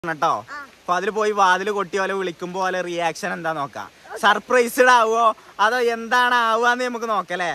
കേട്ടോ അപ്പൊ അതിൽ പോയി വാതിൽ കൊട്ടി പോലെ വിളിക്കുമ്പോ പോലെ റിയാക്ഷൻ എന്താ നോക്കാം സർപ്രൈസ്ഡ് ആവുമോ അതോ എന്താണ് ആവുകയെന്ന് നമുക്ക് നോക്കല്ലേ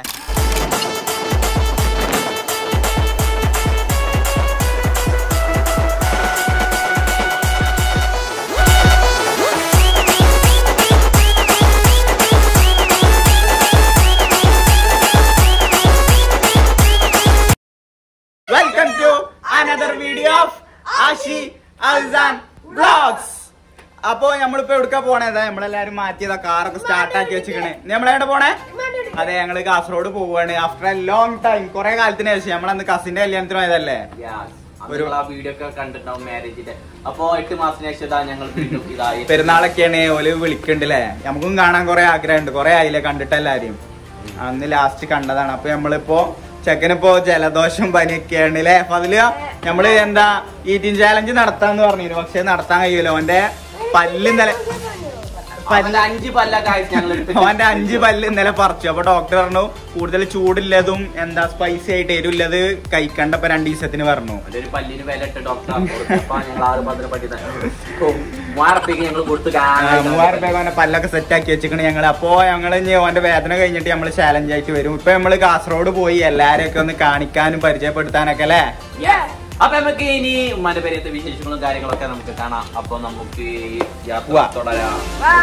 welcome to another video of Ashi Alsan vlogs അപ്പോ നമ്മളിപ്പോ എവിടുക്ക പോണേതാ നമ്മളെല്ലാരും മാറ്റിയതാ കാറൊക്കെ സ്റ്റാർട്ട് ആക്കി വെച്ചിക്കണേ നമ്മളെവിടെ പോണേ അതെ ഞങ്ങള് കാസർഗോഡ് പോവാണ് ആഫ്റ്റർ എ ലോങ് ടൈം കുറെ കാലത്തിന് ശേഷം നമ്മളന്ന് കസിന്റെ കല്യാണത്തിന് പോയതല്ലേ ഒരു- ഒരു വീഡിയോ ഒക്കെ കണ്ടിട്ടുണ്ടാവും മാരേജിന്റെ അപ്പൊ എട്ട് മാസത്തിന് ശേഷം ഇതാ ഞങ്ങൾ വീണ്ടും ഇതായി പെരുന്നാളൊക്കെയാണ് ഓല് വിളിക്കണ്ടല്ലേ നമുക്കും കാണാൻ കുറെ ആഗ്രഹമുണ്ട് കുറെ ആയില്ലേ കണ്ടിട്ട് എല്ലാരും അന്ന് ലാസ്റ്റ് കണ്ടതാണ് അപ്പൊ നമ്മളിപ്പോ ചെക്കനിപ്പോ ജലദോഷം പനിയൊക്കെയാണ് അല്ലേ അപ്പൊ അതില് നമ്മള് എന്താ ഈറ്റിംഗ് ചാലഞ്ച് നടത്താന്ന് പറഞ്ഞിരുന്നു പക്ഷെ നടത്താൻ കഴിയൂല ഓന്റെ പല്ല് ഇന്നലെ അവന്റെ അഞ്ച് പല്ലൊക്കെ ആയിട്ട് ഞങ്ങൾ അവന്റെ അഞ്ച് പല്ല് ഇന്നലെ പറിച്ചു അപ്പൊ ഡോക്ടർ പറഞ്ഞു കൂടുതൽ ചൂടില്ലതും എന്താ സ്പൈസി ആയിട്ട് എരുള്ളത് കഴിക്കണ്ട ഇപ്പൊ രണ്ടു ദിവസത്തിന് പറഞ്ഞു ഒരു പല്ലിന് വില ഇട്ട് ഡോക്ടർ അപ്പൊ ഞങ്ങൾ ആറ് പതിനെ പറ്റി മൂവായിരത്തേക്ക് ഞങ്ങൾ കൊടുത്തു മൂവായിരം രൂപ അവന്റെ പല്ലൊക്കെ സെറ്റ് ആക്കി വെച്ചിക്കണ് ഞങ്ങള് അപ്പോ ഞങ്ങള് ഇനി ഓന്റെ വേദന കഴിഞ്ഞിട്ട് നമ്മള് ചാലഞ്ച് ആയിട്ട് വരും ഇപ്പൊ നമ്മള് കാസർഗോഡ് പോയി എല്ലാരെയൊക്കെ ഒന്ന് കാണിക്കാനും പരിചയപ്പെടുത്താനൊക്കെ അല്ലേ അപ്പൊ നമുക്ക് ഇനി ഉമ്മാന്റെ പേരത്തെ വിശേഷങ്ങളും കാര്യങ്ങളൊക്കെ നമുക്ക് കാണാം അപ്പൊ നമുക്ക് ഈ യാത്ര വാ. തുടരാം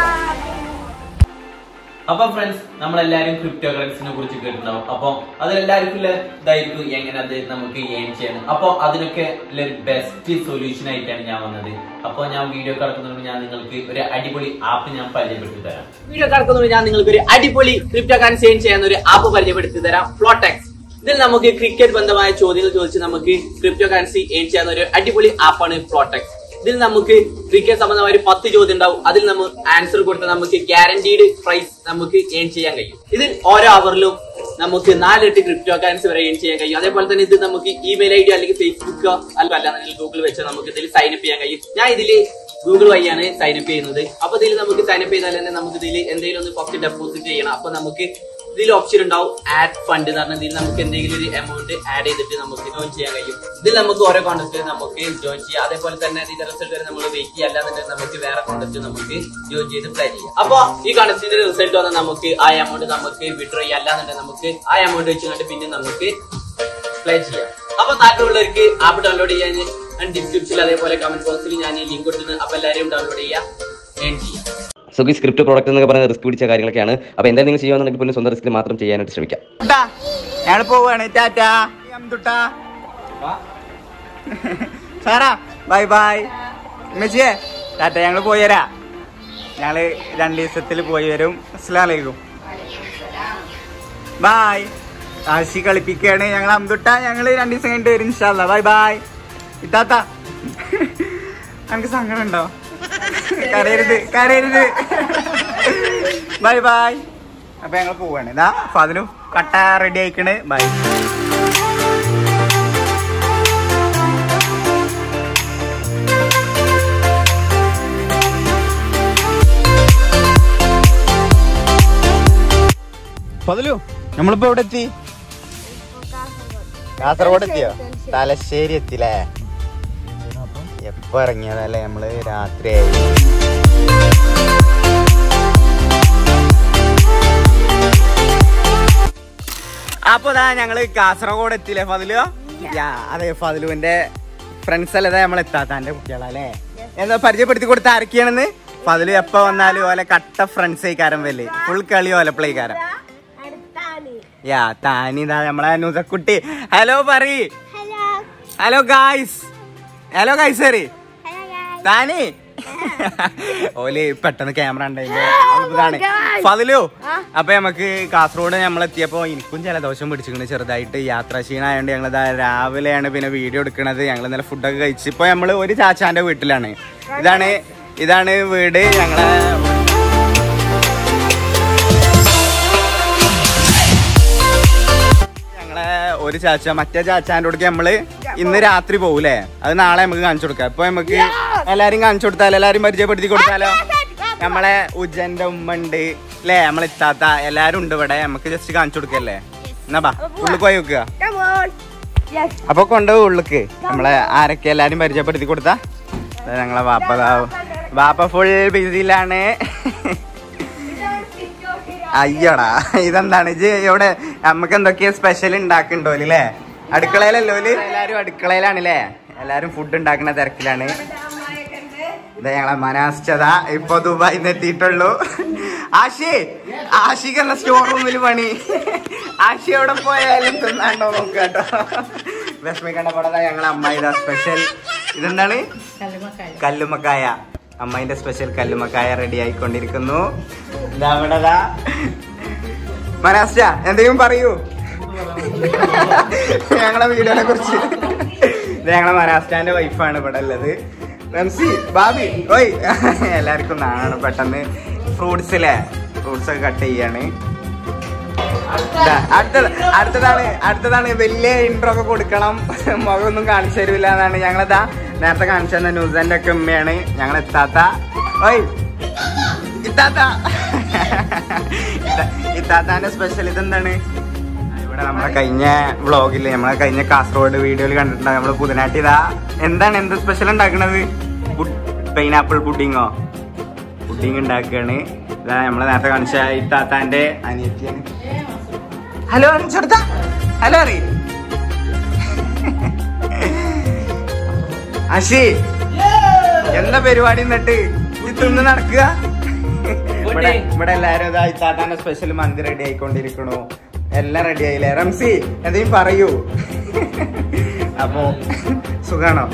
അപ്പൊ ഫ്രണ്ട്സ് നമ്മളെല്ലാരും ക്രിപ്റ്റോ കറൻസിനെ കുറിച്ച് കേട്ടിട്ടുണ്ടാവും അപ്പൊ അതിലെല്ലാവർക്കും ഉള്ള ഇതായിരിക്കും എങ്ങനെ അത് നമുക്ക് ഏൺ ചെയ്യണം അപ്പൊ അതിനൊക്കെ ഉള്ള ഒരു ബെസ്റ്റ് സൊല്യൂഷൻ ആയിട്ടാണ് ഞാൻ വന്നത് അപ്പൊ ഞാൻ വീഡിയോ കടക്കുന്നതിന് ഞാൻ നിങ്ങൾക്ക് ഒരു അടിപൊളി ആപ്പ് ഞാൻ പരിചയപ്പെടുത്തി തരാം വീഡിയോ കടക്കുന്നതിന് ഞാൻ നിങ്ങൾക്ക് ഒരു അടിപൊളി ക്രിപ്റ്റോ കറൻസി ഏൺ ചെയ്യുന്ന ഒരു ആപ്പ് പരിചയപ്പെടുത്തി തരാം ഫ്ലോടെക്സ് ഇതിൽ നമുക്ക് ക്രിക്കറ്റ് ബന്ധമായ ചോദ്യങ്ങൾ ചോദിച്ച് നമുക്ക് ക്രിപ്റ്റോ കറൻസി ഏൺ ചെയ്യുന്ന ഒരു അടിപൊളി ആപ്പാണ് ഫ്ലോടെക്സ് ഇതിൽ നമുക്ക് ക്രിക്കറ്റ് സംബന്ധമായ ഒരു പത്ത് ചോദ്യം ഉണ്ടാവും അതിൽ നമ്മൾ ആൻസർ കൊടുത്താൽ നമുക്ക് ഗ്യാരണ്ടീഡ് പ്രൈസ് നമുക്ക് ഏൺ ചെയ്യാൻ കഴിയും ഇതിൽ ഓരോ അവറിലും നമുക്ക് നാലെട്ട് ക്രിപ്റ്റോ കറൻസി വരെ ഏൺ ചെയ്യാൻ കഴിയും അതേപോലെ തന്നെ ഇത് നമുക്ക് ഇമെയിൽ ഐ ഡി അല്ലെങ്കിൽ ഫേസ്ബുക്കോ അല്ലാന്നുണ്ടെങ്കിൽ ഗൂഗിൾ വെച്ച് നമുക്ക് ഇതിൽ സൈൻ അപ്പ് ചെയ്യാൻ കഴിയും ഞാൻ ഇതിൽ ഗൂഗിൾ വഴിയാണ് സൈൻ അപ്പ് ചെയ്യുന്നത് അപ്പൊ ഇതിൽ നമുക്ക് സൈൻ അപ്പ് ചെയ്താൽ തന്നെ നമുക്ക് ഇതിൽ എന്തെങ്കിലും ഒന്ന് ഫസ്റ്റ് ഡെപ്പോസിറ്റ് ചെയ്യണം അപ്പൊ നമുക്ക് ഇതിൽ ഓപ്ഷൻ ഉണ്ടാവും ആഡ് ഫണ്ട് എന്ന് പറഞ്ഞാൽ ഇതിൽ നമുക്ക് എന്തെങ്കിലും ഒരു എമൗണ്ട് ആഡ് ചെയ്തിട്ട് നമുക്ക് ജോയിൻ ചെയ്യാൻ കഴിയും ഇതിൽ നമുക്ക് ഓരോ കോൺടസ്റ്റ് നമുക്ക് ജോയിൻ ചെയ്യാം അതേപോലെ തന്നെ ഇതിന്റെ റിസൾട്ട് വരെ നമ്മൾ വെയിറ്റ് ചെയ്യാം അല്ലാന്നുണ്ടെങ്കിൽ നമുക്ക് വേറെ കോൺടസ്റ്റ് നമുക്ക് ജോയിൻ ചെയ്ത് പ്ലേ ചെയ്യാം അപ്പൊ ഈ കോൺടസ്റ്റിന്റെ റിസൾട്ട് വന്നാൽ നമുക്ക് ആ എമൗണ്ട് നമുക്ക് വിഡ്രോ ചെയ്യാം അല്ലാന്നുണ്ടെങ്കിൽ നമുക്ക് ആ എമൗണ്ട് വെച്ചുകൊണ്ട് പിന്നെ നമുക്ക് പ്ലേ ചെയ്യാം അപ്പൊ താല്പര്യമുള്ളവർക്ക് ആപ്പ് ഡൗൺലോഡ് ചെയ്യാൻ ഞാൻ ഡിസ്ക്രിപ്ഷനിൽ അതേപോലെ കമന്റ് ബോക്സിൽ ഞാൻ ഈ ലിങ്ക് കൊടുത്തിട്ട് അപ്പൊ എല്ലാവരും ഡൗൺലോഡ് ചെയ്യാം ഏൺ ചെയ്യാം സുഖി സ്ക്രിപ്റ്റ് പ്രോഡക്റ്റ് എന്നൊക്കെ പറയുന്നത് റിസ്ക് പിടിച്ച കാര്യങ്ങളൊക്കെയാണ് അപ്പോൾ എന്തായാലും നിങ്ങൾ ചെയ്യുകയാണെന്നുണ്ടെങ്കിൽ പോലും സ്വന്തം റിസ്കിൽ മാത്രം ചെയ്യാനായിട്ട് ശ്രമിക്കാം ഞങ്ങൾ പോവാണ് ടാറ്റാ അമ്തുട്ടാ സാറാ ബൈ ബൈ മെച്ചിയെ ടാറ്റ ഞങ്ങൾ പോയി തരാ ഞങ്ങള് രണ്ട് ദിവസത്തിൽ പോയി വരും അസ്സലാമു അലൈക്കും ബൈ ആശി കളിപ്പിക്കാണ് ഞങ്ങൾ അമ്തുട്ട ഞങ്ങൾ രണ്ട് ദിവസം കഴിഞ്ഞിട്ട് വരും ഇൻഷാല്ല ബൈ ബൈ ഇത്താത്ത നമുക്ക് സങ്കടം ഉണ്ടോ കരയരുത് കരയരുത് ബൈ ബൈ അപ്പൊ ഞങ്ങൾ പോവാണ് ഇതാ അപ്പൊ അതിനും കട്ട റെഡി ആയിക്കണ് ബൈ പതിലു നമ്മളിപ്പോ എവിടെ എത്തി കാസർഗോഡ് എത്തിയോ തലശ്ശേരി എത്തില്ലേ എപ്പോ ഇറങ്ങിയതല്ലേ നമ്മള് രാത്രിയായി അപ്പൊ ദാ ഞങ്ങള് കാസർഗോഡ് എത്തിയില്ലേ ഫതിലു യാ, അതെ ഫതിലുവിന്റെ ഫ്രണ്ട്സ് അല്ലേ നമ്മൾ എത്താത്ത എന്റെ കുട്ടികളല്ലേ എന്താ പരിചയപ്പെടുത്തി കൊടുത്ത ആരൊക്കെയാണെന്ന് ഫതിലു എപ്പോ വന്നാലും ഓലെ കട്ട ഫ്രണ്ട്സ് ആയിക്കാരം വല്ലേ ഫുൾ കളി ഓലപ്പിളേക്കാരം യാ താനി ഇതാ നമ്മളെ നുസക്കുട്ടി ഹലോ പറയ് ഹലോ ഗായ്സ് ഹലോ ഗായ്സ് പറയ് താനി ഓല് പെട്ടെന്ന് ക്യാമറ ഉണ്ടായില്ലേ ഫതിലു അപ്പൊ നമുക്ക് കാസർഗോഡ് നമ്മൾ എത്തിയപ്പോ എനിക്കും ജലദോഷം പിടിച്ചിട്ടുണ്ട് ചെറുതായിട്ട് യാത്രാ ക്ഷീണായോണ്ട് ഞങ്ങൾ രാവിലെയാണ് പിന്നെ വീഡിയോ എടുക്കണത് ഞങ്ങൾ ഇന്നലെ ഫുഡൊക്കെ കഴിച്ച് ഇപ്പൊ നമ്മള് ഒരു ചാച്ചാന്റെ വീട്ടിലാണ് ഇതാണ് ഇതാണ് വീട് ഞങ്ങളെ ഞങ്ങളെ ഒരു ചാച്ച മറ്റേ ചാച്ചാന്റെ കൂടെ നമ്മള് ഇന്ന് രാത്രി പോകൂലേ അത് നാളെ നമുക്ക് കാണിച്ചു കൊടുക്കാം ഇപ്പൊ നമുക്ക് എല്ലാരും കാണിച്ചു കൊടുത്താലോ എല്ലാരും പരിചയപ്പെടുത്തി കൊടുത്താലോ നമ്മളെ ഉജ്ജന്റെ ഉമ്മ ഉണ്ട് അല്ലേ നമ്മളെ ഇത്താത്ത എല്ലാരും ഉണ്ട് ഇവിടെ നമുക്ക് ജസ്റ്റ് കാണിച്ചു കൊടുക്കല്ലേ എന്നാ ബാ ഉള്ളിൽ പോയി വെക്കുക Come on. Yes. അപ്പൊ കൊണ്ടുപോയി ഉള്ളിക്ക് നമ്മളെ ആരൊക്കെ എല്ലാരും പരിചയപ്പെടുത്തി കൊടുത്താ ദാ ഞങ്ങളെ വാപ്പ ദാ വാപ്പ ഫുൾ ബിസിയിലാണ് അയ്യടാ ഇതെന്താണ് ഇത് ഇവിടെ നമുക്ക് എന്തൊക്കെയാ സ്പെഷ്യൽ ഉണ്ടാക്കുന്നുണ്ടോ അല്ലേ അടുക്കളയിലല്ലോ ഓല്? എല്ലാരും അടുക്കളയിലാണല്ലേ എല്ലാരും ഫുഡ് ഉണ്ടാക്കുന്ന തിരക്കിലാണ് ഇതാ ഞങ്ങളെ മനാശ്ചത ഇപ്പൊ ദുബായിൽ നിന്ന് എത്തിയിട്ടുള്ളൂ ആശി ആഷിക്കല്ല സ്റ്റോർ റൂമിൽ പണി ആശി എവിടെ പോയാലും തിന്നാണ്ടോ നോക്കുക കേട്ടോ വിഷമിക്കണ്ട പടതാ ഞങ്ങളെ അമ്മായിതാ സ്പെഷ്യൽ ഇതെന്താണ് കല്ലുമക്കായ അമ്മായിന്റെ സ്പെഷ്യൽ കല്ലുമക്കായ റെഡി ആയിക്കൊണ്ടിരിക്കുന്നു ഇതാ ഇവിടെതാ മനാസ്റ്റ എന്തെങ്കിലും പറയൂ ഞങ്ങളെ വീഡിയോനെ കുറിച്ച് ഇത് ഞങ്ങളെ മനാസ്റ്റാന്റെ വൈഫാണ് ഇവിടെ ഉള്ളത് റംസി ബാബി ഓയ് എല്ലാവർക്കും നാണാണ് പെട്ടെന്ന് ഫ്രൂട്ട്സിലെ ഫ്രൂട്ട്സ് ഒക്കെ കട്ട് ചെയ്യാണ് ദാ, അടുത്തത് അടുത്തതാണ് അടുത്തതാണ് വലിയ ഇൻട്രോ ഒക്കെ കൊടുക്കണം മുഖമൊന്നും കാണിച്ചു തരൂല എന്നാണ് ഞങ്ങളെതാ നേരത്തെ കാണിച്ചു തന്ന ന്യൂസിന്റെ ഒക്കെ ഉമ്മയാണ് ഞങ്ങൾ എത്താത്ത ഓയ് ഇത്താത്ത ഇത്ത- ഇത്താത്താന്റെ സ്പെഷ്യൽ ഇതെന്താണ് ഇവിടെ നമ്മളെ കഴിഞ്ഞ വ്ളോഗില് നമ്മളെ കഴിഞ്ഞ കാസർഗോഡ് വീഡിയോയിൽ കണ്ടിട്ടുണ്ട് നമ്മള് പുതിനാട്ടി ഇതാ എന്താണ് എന്ത് സ്പെഷ്യൽ ഉണ്ടാക്കണത് പൈനാപ്പിൾ പുഡിങ്ങോ പുഡിങ് ഉണ്ടാക്കുകയാണ് ഇതാ നമ്മളെ നേരത്തെ കാണിച്ച ഇത്താത്താന്റെ അനിയത്തിയാണ് ഹലോ ചെറുത്ത ഹലോ അറി അശി എന്താ പരിപാടി എന്നിട്ട് ഇത് തിന്ന് നടക്കുക ഇവിടെ ഇവിടെ എല്ലാരും ഇതാ ഇത്താത്താന്റെ സ്പെഷ്യൽ മന്തി റെഡി ആയിക്കൊണ്ടിരിക്കണു എല്ലാം റെഡി ആയില്ലേ റംസി എന്തെങ്കിലും പറയൂ അപ്പോ സുഖാണോ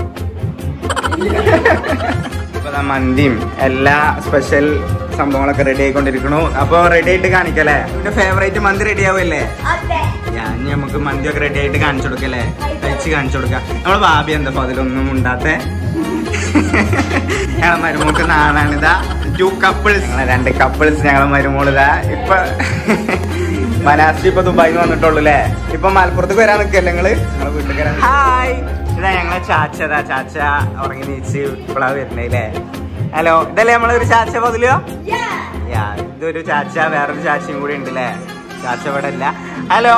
ഇപ്പൊ ദാ മന്തിയും എല്ലാ സ്പെഷ്യൽ സംഭവങ്ങളൊക്കെ റെഡി ആയിക്കൊണ്ടിരിക്കണു അപ്പൊ റെഡി ആയിട്ട് കാണിക്കല്ലേ എന്റെ ഫേവറേറ്റ് മന്തി റെഡി ആവുമല്ലേ ഞാൻ ഇനി നമുക്ക് മന്തിയൊക്കെ റെഡി ആയിട്ട് കാണിച്ചു കൊടുക്കല്ലേ കഴിച്ച് കാണിച്ചു കൊടുക്കാം നമ്മളെ ഭാബി എന്താ അപ്പൊ അതിലൊന്നും ഉണ്ടാത്തെ ഞങ്ങളെ മരുമോക്ക് നാളാണ് ഇതാ ടു കപ്പിൾസ് ഞങ്ങളെ രണ്ട് കപ്പിൾസ് ഞങ്ങളെ മരുമോള് ഇതാ ഇപ്പൊ മനാസ്റ്റി ഇപ്പൊ ദുബായിൽ വന്നിട്ടുള്ളൂ അല്ലേ ഇപ്പൊ മലപ്പുറത്തേക്ക് വരാൻ നിൽക്കല്ലേ നിങ്ങള് നിങ്ങളെ വീട്ടിൽ വരാൻ ഹായ് ഇതാ ഞങ്ങളെ ചാച്ചതാ ചാച്ച ഉറങ്ങി നീച്ച് ഇപ്പളാ വരുന്നേ അല്ലേ ഹലോ ഇതല്ലേ നമ്മളൊരു ചാച്ച പതിലോ യാ ഇതൊരു ചാച്ച വേറൊരു ചാച്ചയും കൂടി ഉണ്ട് അല്ലേ ചാച്ച ഇവിടെ ഇല്ല ഹലോ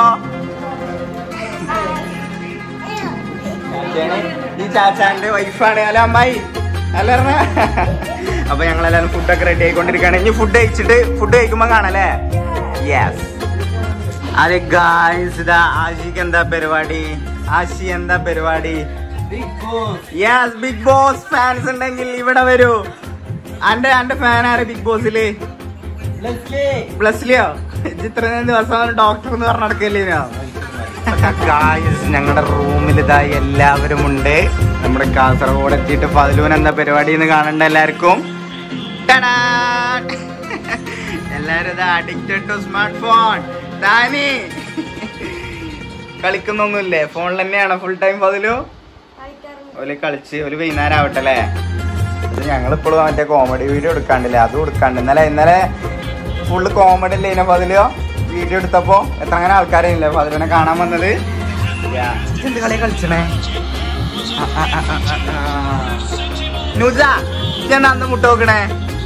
ചാച്ചയാണ്. ഈ ചാച്ചാന്റെ വൈഫാണ് ഹലോ അമ്മായി ഹലോ പറഞ്ഞ അപ്പൊ ഞങ്ങളെല്ലാരും ഫുഡൊക്കെ റെഡി ആയിക്കൊണ്ടിരിക്കുകയാണ് ഇനി ഫുഡ് കഴിച്ചിട്ട് ഫുഡ് കഴിക്കുമ്പോ കാണാല്ലേ യെസ് അതെ ഗായ്സ് ഇതാ ആഷിക്ക് എന്താ പരിപാടി ആഷി എന്താ പരിപാടി യെസ് ബിഗ് ബോസ് ഫാൻസ് ഉണ്ടെങ്കിൽ ഇവിടെ വരൂ അന്റെ അന്റെ ഫാൻ ആരെ ബിഗ് ബോസില് പ്ലസ്ലിയോ ഇത്ര ദിവസം ഡോക്ടർ എന്ന് പറഞ്ഞ നടക്കല്ലേനോ ഗായ്സ് ഞങ്ങളുടെ റൂമിൽ ഇതാ എല്ലാവരും ഉണ്ട് നമ്മുടെ കാസർഗോഡ് എത്തിയിട്ട് ഫതിലൂൻ എന്താ പരിപാടി എന്ന് കാണണ്ട എല്ലാവർക്കും ടാടാ. എല്ലാരും ഇതാ addicted to smartphone Thani കളിക്കുന്നൊന്നുമില്ലേ ഫോണിൽ തന്നെയാണോ ഫുൾ ടൈം ഫതിലു ഓല് കളിച്ച് ഒരു വൈകുന്നേരം ആവട്ടെ അല്ലേ ഇത് ഞങ്ങളിപ്പോഴും മറ്റേ കോമഡി വീഡിയോ എടുക്കാണ്ടില്ലേ അതും എടുക്കാണ്ട് ഇന്നലെ ഇന്നലെ ഫുള്ള് കോമഡി അല്ലേ ഇതിനെ ഫതിലോ വീഡിയോ എടുത്തപ്പോ എത്ര അങ്ങനെ ആൾക്കാരില്ലേ ഫതിലിനെ കാണാൻ വന്നത് യാ. എന്ത് കളി കളിച്ചണേ ആ, ആ, ആ, ആ, ആ, ആ. നുജ ഞാൻ അന്ന് മുട്ട നോക്കണേ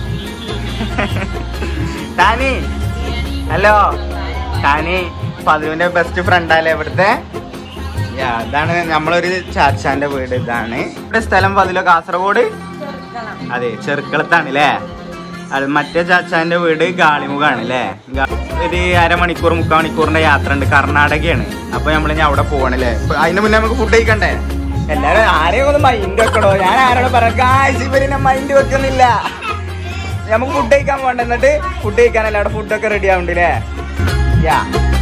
ടാനി ഹലോ ടാനി ഫതിലുവിന്റെ ബെസ്റ്റ് ഫ്രണ്ടല്ലേ ഇവിടുത്തെ യാ, ഇതാണ് നമ്മളൊരു ചാച്ചാന്റെ വീട് ഇതാണ് ഇവിടെ സ്ഥലം പതിലോ കാസർഗോഡ് അതെ ചെറുക്കളത്താണ് അല്ലേ അത് മറ്റേ ചാച്ചാന്റെ വീട് ഗാളിമുഖാണ് അല്ലേ ഗാ- ഒരു അരമണിക്കൂർ മുക്കാൽ മണിക്കൂറിന്റെ യാത്ര ഉണ്ട് കർണാടകയാണ് അപ്പൊ നമ്മൾ ഇനി അവിടെ പോവാണല്ലേ ഇപ്പൊ അതിന് മുന്നേ നമുക്ക് ഫുഡ് കഴിക്കണ്ടേ എല്ലാരും ആരെയും ഒന്ന് മൈൻഡ് വെക്കണോ ഞാൻ ആരോട് പറയാം ഇവരിനെ മൈൻഡ് വെക്കുന്നില്ല നമുക്ക് ഫുഡ് കഴിക്കാൻ പോകണ്ട എന്നിട്ട് ഫുഡ് കഴിക്കാനല്ല അവിടെ ഫുഡൊക്കെ റെഡി ആവുന്നുണ്ട് യാ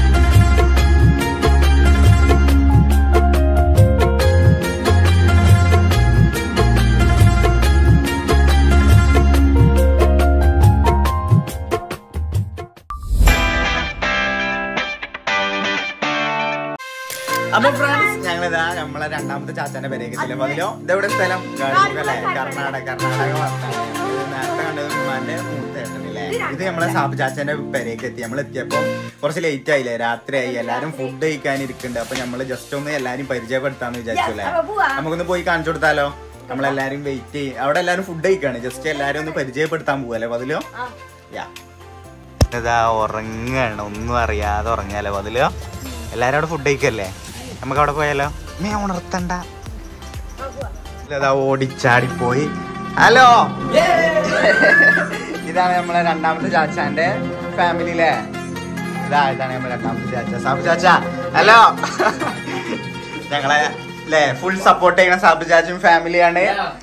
അപ്പൊ ഫ്രണ്ട്സ് ഞങ്ങളിതാ നമ്മളെ രണ്ടാമത്തെ ചാച്ചാന്റെ പേരേക്ക് ചെല്ലും അതിലോ ഇതെവിടെ സ്ഥലം ഗാളിമുഖ അല്ലേ കർണാടക കർണാടക ഭാഗത്താണ്. ഇത് നേരത്തെ കണ്ടത് ഉമ്മാന്റെ മൂത്ത ഏട്ടനല്ലേ ഇത് നമ്മളെ സാബ് ചാച്ചാന്റെ പേരേക്ക് എത്തി നമ്മൾ എത്തിയപ്പോ കുറച്ച് ലേറ്റ് ആയില്ലേ രാത്രിയായി എല്ലാരും ഫുഡ് കഴിക്കാൻ ഇരിക്കുന്നുണ്ട് അപ്പൊ നമ്മള് ജസ്റ്റ് ഒന്ന് എല്ലാരും പരിചയപ്പെടുത്താന്ന് വിചാരിച്ചല്ലേ നമുക്കൊന്ന് പോയി കാണിച്ചു കൊടുത്താലോ നമ്മളെല്ലാരും വെയിറ്റ് ചെയ്യും അവിടെ എല്ലാരും ഫുഡ് കഴിക്കാണ് ജസ്റ്റ് എല്ലാരും ഒന്ന് പരിചയപ്പെടുത്താൻ പോവല്ലേ അതിലോ യാ ഇതാ ഉറങ്ങാണ് ഒന്നും അറിയാതെ ഉറങ്ങിയാലോ അതിലോ എല്ലാരും അവിടെ ഫുഡ് കഴിക്കല്ലേ നമുക്ക് അവിടെ പോയാലോ മേ ഉണർത്തണ്ട ഇതാ ഓടിച്ചാടി പോയി ഹലോ ഇതാണ് നമ്മളെ രണ്ടാമത്തെ ചാച്ചാന്റെ ഫാമിലിയിലെ ഇതാ ഇതാണ് നമ്മളെ രണ്ടാമത്തെ ചാച്ച സാബു ചാച്ച ഹലോ ഞങ്ങളെ അല്ലേ ഫുൾ സപ്പോർട്ട് ചെയ്യുന്ന സാബു ചാച്ചും ഫാമിലിയാണ്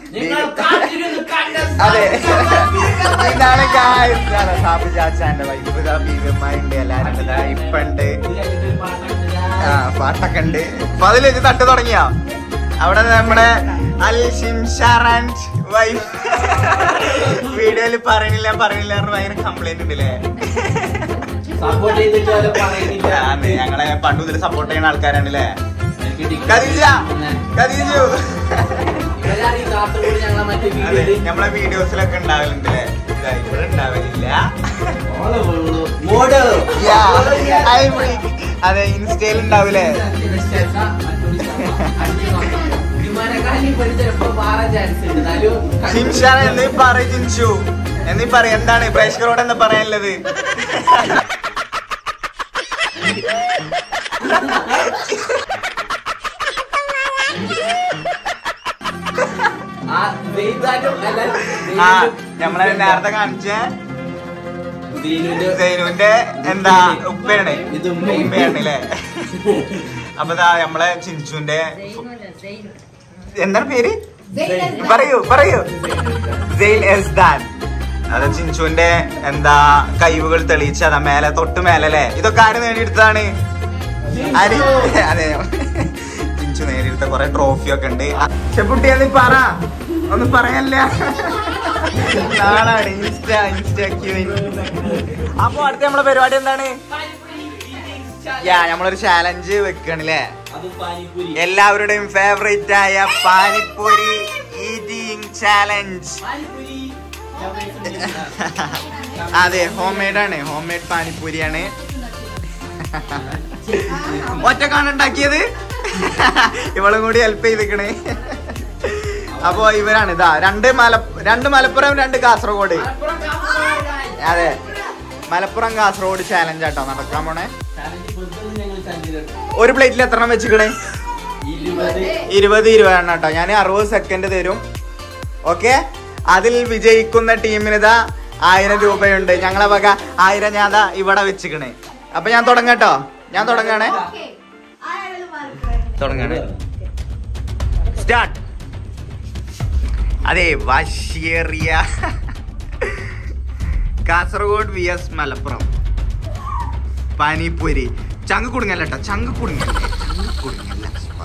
അതെ ഇതാണ് guys. ഇതാണ് സാബു ചാച്ചാന്റെ വൈഫ് ഇതാ ബീഗമ്മായി ഉണ്ട് എല്ലാരും ഉണ്ട്. ഇതാ ഇപ്പണ്ട് ആ പാട്ടൊക്കെ ഉണ്ട് അപ്പൊ അതിൽ വെച്ച് തട്ട് തുടങ്ങിയോ അവിടെ നമ്മുടെ അൽ ഷിംഷാറാൻ വൈഫ് വീഡിയോയിൽ പറയണില്ല പറയണില്ല എന്ന് ഭയങ്കര കംപ്ലൈന്റ് ഉണ്ടല്ലേ സപ്പോർട്ട് ചെയ്തിട്ട് അവരെ പറയുന്നില്ല ആന്ന് ഞങ്ങളെ പണ്ട് മുതൽ സപ്പോർട്ട് ചെയ്യുന്ന ആൾക്കാരാണല്ലേ എനിക്ക് ടിക്കറ്റ് ഖദീജ ഖദീജു ഇവരാണ് ഈ കാസർഗോഡ് ഞങ്ങളെ മറ്റേ അതെ വീഡിയോയില് നമ്മളെ വീഡിയോസിലൊക്കെ ഉണ്ടാവലുണ്ട് അല്ലേ ഇതാ ഇവിടെ ഉണ്ടാവലില്ല ഓളെ വീണു. മോഡൽ. Yeah, I will- അതെ ഇൻസ്റ്റയിൽ ഉണ്ടാവില്ലേ വിമാനക്കാരി പഠിച്ചപ്പോ മാറാൻ ചാൻസ് ഉണ്ട് എന്നാലും ഷിംഷാൻ എന്നീ പറ ജിൻഷു എന്നീ പറ എന്താണ് പ്രേക്ഷകരോട് എന്താ പറയാനുള്ളത് ആ ദീപാനും അല്ല ആ ദീനുവിന്റെ- നമ്മളെ നേരത്തെ കാണിച്ച ദീനുവിന്റെ സൈനുവിന്റെ എന്താ ഉപ്പയാണ് ഇത് ഉമ്മയും. ഉമ്മയാണ് അല്ലേ അപ്പൊ ദാ നമ്മളെ ചിൻചുന്റെ എന്താണ് പേര് പറയൂ പറയൂ ജെയിൽ എസ് ദാൻ അത് ചിൻചുവിന്റെ എന്താ കഴിവുകൾ തെളിയിച്ച അതാ മേലെ തൊട്ട് മേലെ അല്ലേ ഇതൊക്കെ ആര് നേടിയെടുത്താണ് ആര് അതെ ചിഞ്ചു നേടിയെടുത്ത കൊറേ ട്രോഫി ഒക്കെ ഉണ്ട് ചെപ്പുട്ടി നീ പറ ഒന്ന് പറയല്ല നാളാണ് ഇൻസ്റ്റ ഇൻസ്റ്റ അപ്പൊ അടുത്ത നമ്മളെ പരിപാടി എന്താണ് യാ നമ്മളൊരു ചാലഞ്ച് വെക്കണല്ലേ അതും പാനിപ്പൂരി എല്ലാവരുടെയും ഫേവറേറ്റ് ആയ പാനിപ്പൂരി ഈറ്റിംഗ് ചാലഞ്ച് പാനിപ്പൂരി അതെ ഹോം മെയ്ഡ് ആണ് ഹോം മെയ്ഡ് പാനിപ്പൂരിയാണ് ഒറ്റക്കാണ് ഉണ്ടാക്കിയത് ഇവളും കൂടി ഹെൽപ്പ് ചെയ്തിക്കണേ അപ്പൊ ഇവരാണ് ഇതാ രണ്ട് മല രണ്ട് മലപ്പുറം രണ്ട് കാസർഗോഡ് അതെ മലപ്പുറം കാസർഗോഡ് ചാലഞ്ച് ആട്ടോ നടക്കാൻ പോണേ ചാലഞ്ച് പുറത്തുനിന്ന് ഞങ്ങൾ ചന്ദ്രൻ ഒരു പ്ലേറ്റിൽ എത്ര എണ്ണം വെച്ചിക്കണേ ഇരുപത് ഇരുപത് ഇരുപത് എണ്ണം കേട്ടോ ഞാൻ അറുപത് സെക്കൻഡ് തരും ഓക്കെ അതിൽ വിജയിക്കുന്ന ടീമിന് ഇതാ ആയിരം രൂപയുണ്ട് ഞങ്ങളെ വക ആയിരം ഞാൻ ദാ ഇവിടെ വെച്ചിക്കണേ അപ്പൊ ഞാൻ തുടങ്ങട്ടോ ഞാൻ തുടങ്ങാണേ തുടങ്ങാണ് സ്റ്റാർട്ട് അതെ വാശിയേറിയ കാസർഗോഡ് വി എസ് മലപ്പുറം പാനിപ്പൂരി ചങ്ക് കുടുങ്ങല്ല കേട്ടോ ചങ്ക് കുടുങ്ങല്ലേ ചങ്ക് കുടുങ്ങല്ല ആ.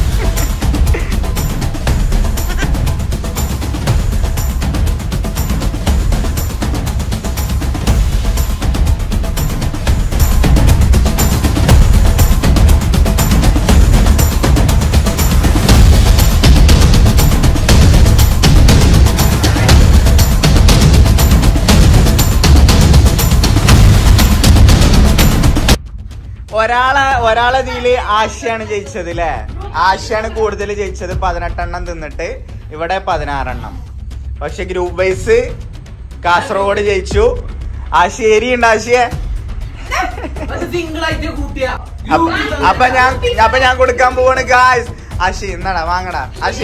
ഒരാളെ ഒരാളെ ഇതില് ആശയാണ് ജയിച്ചത് അല്ലേ ആശയാണ് കൂടുതൽ ജയിച്ചത് പതിനെട്ടെണ്ണം തിന്നിട്ട് ഇവിടെ പതിനാറെണ്ണം പക്ഷെ ഗ്രൂപ്പ് വൈസ് കാസർഗോഡ് ജയിച്ചു ആശേരി ഉണ്ട് ആശയെ അത് തിങ്കളായിട്ട് കൂട്ടിയ അപ്പ- അപ്പൊ ഞാൻ അപ്പൊ ഞാൻ കൊടുക്കാൻ പോവാണ് ഗായ്സ് ആശി എന്നാടാ വാങ്ങടാ ആശി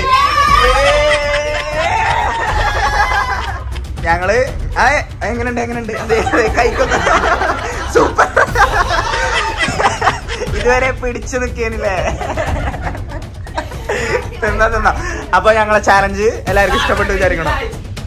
ഞങ്ങള് ആ എങ്ങനെയുണ്ട് എങ്ങനെയുണ്ട് അതെ അതെ കൈക്കൊക്കെ സൂപ്പർ ഇതുവരെ പിടിച്ചു നിക്കേനില്ലേ തിന്നാ തിന്നാ അപ്പൊ ഞങ്ങളെ ചാലഞ്ച് എല്ലാവർക്കും ഇഷ്ടപ്പെട്ടു വിചാരിക്കണം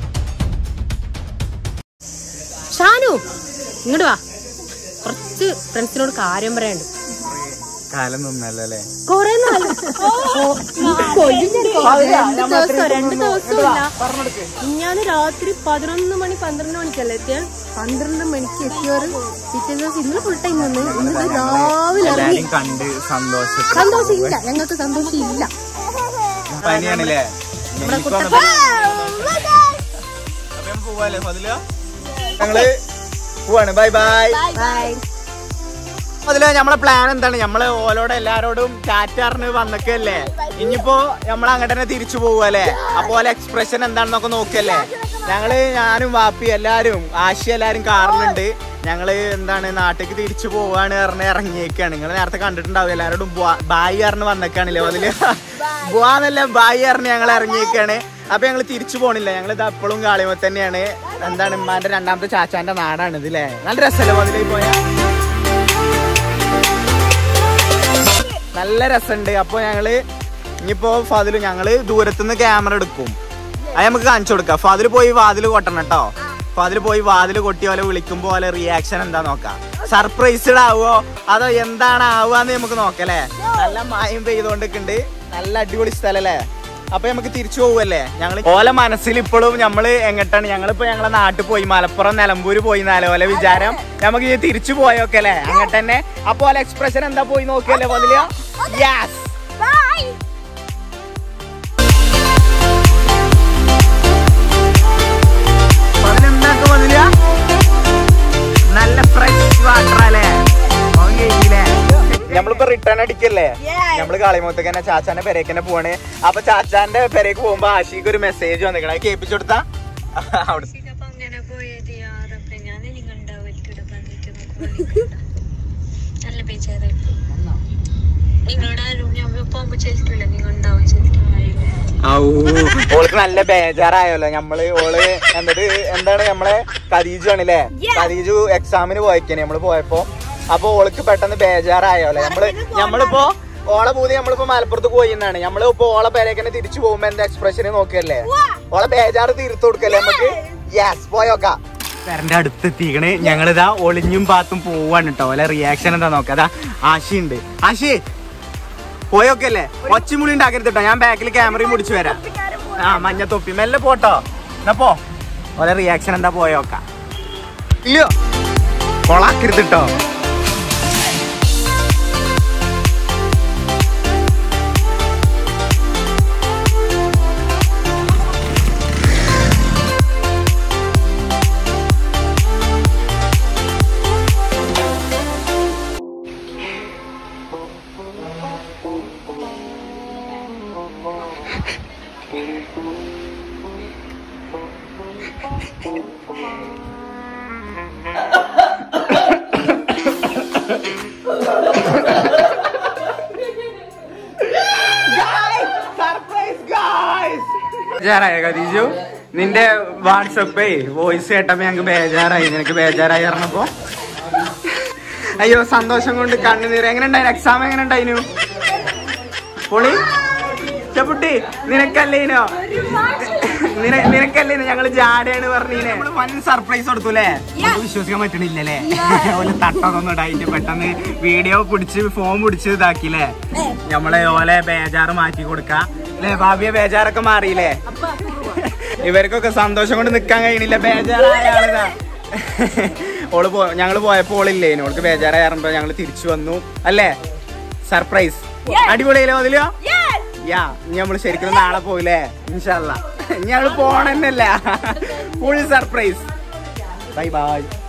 ഷാനു ഇങ്ങോട്ട് വാ കുറച്ച് ഫ്രണ്ട്സിനോട് കാര്യം പറയാണ്ട് കാലം നിന്നല്ലോ അല്ലേ കൊറേ നാള് ഓ, ഇത് കൊല്ലും ഞാൻ. രണ്ട് ദിവസം രണ്ട് ദിവസമില്ല ഞാൻ രാത്രി പതിനൊന്ന് മണി പന്ത്രണ്ട് മണിക്കല്ലേ എത്തിയാൽ പന്ത്രണ്ട് മണിക്ക് എത്തിയവര് പിറ്റേ ദിവസം ഇന്നലെ ഫുൾ ടൈം നിന്ന് ഇന്ന് രാവിലെ ഇറങ്ങി എല്ലാരും കണ്ട് സന്തോഷം സന്തോഷം ഇല്ല ഞങ്ങൾക്ക് സന്തോഷം ഇല്ല പനിയാണല്ലേ നമ്മുടെ എനിക്കും കുട്ട അങ്ങനെ അപ്പൊ ഞാൻ പോവാല്ലേ ഫതില ഞങ്ങള് പോവാണ് ബൈ ബൈ ബൈ അതില് നമ്മളെ പ്ലാൻ എന്താണ് നമ്മള് ഓലോട് എല്ലാരോടും ചാറ്റാറിന് വന്നൊക്കെയല്ലേ ഇനിയിപ്പോ നമ്മൾ അങ്ങോട്ട് തന്നെ തിരിച്ചു പോവല്ലേ അപ്പൊ ഓലെ എക്സ്പ്രഷൻ എന്താണെന്നൊക്കെ നോക്കല്ലേ ഞങ്ങള് ഞാനും വാപ്പി എല്ലാരും ആശി എല്ലാരും കാറിലുണ്ട് ഞങ്ങള് എന്താണ് നാട്ടിലേക്ക് തിരിച്ചു പോവാണ് പറഞ്ഞ് ഇറങ്ങിയേക്കാണ് നിങ്ങൾ നേരത്തെ കണ്ടിട്ടുണ്ടാവും എല്ലാരോടും ബായി പറഞ്ഞ് വന്നേക്കാണല്ലേ അതില് പോവാന്നല്ല ബായി പറഞ്ഞ് ഞങ്ങൾ ഇറങ്ങിയേക്കാണ് അപ്പൊ ഞങ്ങൾ തിരിച്ചു പോണില്ല ഞങ്ങൾ ഇത് അപ്പോഴും കാളിമ തന്നെയാണ് എന്താണ് ഉമ്മാന്റെ രണ്ടാമത്തെ ചാച്ചാന്റെ നാടാണ് ഇത് അല്ലേ നല്ല രസമല്ലേ മതിലേക്ക് പോയാ നല്ല രസമുണ്ട് അപ്പൊ ഞങ്ങള് ഇനിയിപ്പോ ഫാദില് ഞങ്ങള് ദൂരത്തുനിന്ന് ക്യാമറ എടുക്കും അത് നമുക്ക് കാണിച്ചു കൊടുക്കാം ഫാദില് പോയി വാതില് കൊട്ടണം കേട്ടോ ഫാദില് പോയി വാതില് കൊട്ടി പോലെ വിളിക്കുമ്പോ പോലെ റിയാക്ഷൻ എന്താ നോക്കാം സർപ്രൈസ്ഡ് ആവോ അതോ എന്താണ് ആവുകയെന്ന് നമുക്ക് നോക്കല്ലേ നല്ല മായം പെയ്തോണ്ടിരിക്കുന്നുണ്ട് നല്ല അടിപൊളി സ്ഥലല്ലേ അപ്പൊ നമുക്ക് തിരിച്ചു പോവല്ലേ ഞങ്ങൾ ഓല മനസ്സിൽ ഇപ്പോഴും നമ്മള് എങ്ങട്ടാണ് ഞങ്ങളിപ്പോ ഞങ്ങളെ നാട്ടിൽ പോയി മലപ്പുറം നിലമ്പൂര് പോയി എന്നാലോ ഓലെ വിചാരം നമുക്ക് ഇനി തിരിച്ചു പോയോക്കെ അല്ലേ അങ്ങനെ തന്നെ അപ്പൊ ഓല എക്സ്പ്രഷൻ എന്താ പോയി നോക്കിയല്ലേ പതില യെസ് പതിലെന്താക്കും പതില നല്ല ഫ്രഷ് വാട്ടർ അല്ലേ നമ്മളിപ്പോ റിട്ടേൺ അടിക്കല്ലേ നമ്മള് കാളിമൂത്തേക്ക് തന്നെ ചാച്ചാന്റെ പെരേക്ക് തന്നെ പോവാണ് അപ്പൊ ചാച്ചാന്റെ പെരേക്ക് പോകുമ്പോ ആഷിക്ക് ഒരു മെസ്സേജ് വന്നിക്കണ കേൾപ്പിച്ചു കൊടുത്താ അവിടെ അപ്പൊ അങ്ങനെ പോയത് യാറപ്പ ഞാൻ നിങ്ങളുണ്ടാവും എനിക്കിവിടെ വന്നിട്ട് നോക്കുമ്പോൾ നല്ല ബേജാറായി നിങ്ങളുടെ ആരും ഞാൻ പോകുമ്പോ ചെലുത്തില്ല നിങ്ങളുണ്ടാവും ചെലുത്തില്ല ഔ, ഓൾക്ക് നല്ല ബേജാറായല്ലോ നമ്മള് ഓള് എന്നത് എന്താണ് നമ്മളെ ഖദീജു ആണല്ലേ ഖദീജു എക്സാമിന് പോയേക്കാണ് നമ്മള് പോയപ്പോ അപ്പൊ ഓൾക്ക് പെട്ടെന്ന് ബേജാറായല്ലോ നമ്മള് നമ്മളിപ്പോ ഓളെ പൂതി നമ്മളിപ്പോ മലപ്പുറത്ത് പോയിന്നാണ് നമ്മള് ഇപ്പൊ ഓളെ പേരേക്കന്നെ തിരിച്ചു പോകുമ്പോ എന്താ എക്സ്പ്രഷന് നോക്കിയല്ലേ ഓളെ ബേജാറ് തീർത്തു കൊടുക്കല്ലേ നമുക്ക് യെസ് പോയോക്കാം പേരന്റെ അടുത്ത് എത്തിക്കണ് ഞങ്ങളിതാ ഒളിഞ്ഞും പാത്തും പോവാണ് കേട്ടോ ഓലെ റിയാക്ഷൻ എന്താ നോക്കാം അതാ ആശിയുണ്ട് ആശി പോയൊക്കെയല്ലേ ഒച്ചമുളി ഉണ്ടാക്കരുത് കേട്ടോ ഞാൻ ബാക്കിൽ ക്യാമറയും പിടിച്ചു വരാം ആ മഞ്ഞ തൊപ്പി മെല്ലെ പോട്ടോ എന്നാ പോ ഓലെ റിയാക്ഷൻ എന്താ പോയോക്ക ഇല്ലയോ കൊളാക്കരുത് കേട്ടോ ബേജാറായ ഖദീജു നിന്റെ വാട്സപ്പേ വോയിസ് കേട്ടപ്പോ ഞങ്ങക്ക് ബേജാറായി നിനക്ക് ബേജാറായി പറഞ്ഞപ്പോ അയ്യോ സന്തോഷം കൊണ്ട് കണ്ണുനീർ എങ്ങനെ ഉണ്ടായിരുന്നു എക്സാം എങ്ങനെ ഉണ്ടായിരുന്നു പൊളി ചെപ്പുട്ടി നിനക്കല്ലേനോ നിന- നിനക്കല്ലേനോ ഞങ്ങള് ജാടയാണ് പറഞ്ഞീനെ നമ്മള് വൻ സർപ്രൈസ് കൊടുത്തു അല്ലേ നമുക്ക് വിശ്വസിക്കാൻ പറ്റണില്ലല്ലേ ഓല് തട്ടതൊന്നും ഇടായിട്ട് പെട്ടെന്ന് വീഡിയോ പിടിച്ച് ഫോൺ പിടിച്ച് ഇതാക്കില്ലേ നമ്മളെ ഓലെ ബേജാറ് മാറ്റി കൊടുക്ക അല്ലേ ഭാവിയെ ബേജാറൊക്കെ മാറിയില്ലേ ഇവർക്കൊക്കെ സന്തോഷം കൊണ്ട് നിക്കാൻ കഴിയണില്ല ബേജാറായ ആളിതാ ഓള് പോ ഞങ്ങള് പോയപ്പോ ഓളില്ലേ ഓൾക്ക് ബേജാറായിരുമ്പോ ഞങ്ങള് തിരിച്ചു വന്നു അല്ലേ സർപ്രൈസ് അടിപൊളിയല്ലേ അതിലോ യാ ഇനി നമ്മള് ശരിക്കും നാളെ പോയില്ലേ ഇൻഷല്ല ഇനി ഞങ്ങള് പോണെന്നല്ല ഫുൾ സർപ്രൈസ് ബൈ ബൈ